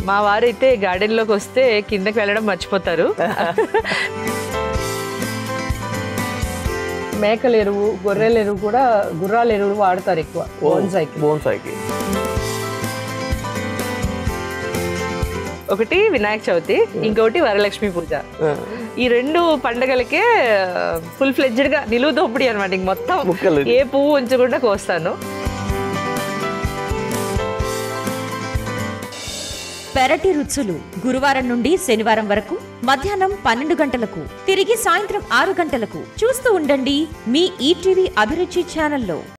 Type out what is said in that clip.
మా వారైతే గార్డెన్ లోకి వస్తే కిందకి వెళ్ళడం మర్చిపోతారు మేకల ఎరువు గొర్రెల ఎరువు కూడా గుర్రాల ఎరువు వాడతారు ఎక్కువ బోన్సాయికి బోన్సాయికి ఒకటి వినాయక చవితి ఇంకొకటి వరలక్ష్మి పూజ ఈ రెండు పండగలకే ఫుల్ ఫ్లెడ్జ్డ్ గా నిలువు దోపిడి అనమాట ఇంక మొత్తం ముక్కలు. ఏ పువ్వు ఉంచకుండా కోస్తాను పెరటి రుచులు గురువారం నుండి శనివారం వరకు మధ్యాహ్నం పన్నెండు గంటలకు తిరిగి సాయంత్రం ఆరు గంటలకు చూస్తూ ఉండండి మీ ఈటీవీ అభిరుచి ఛానల్లో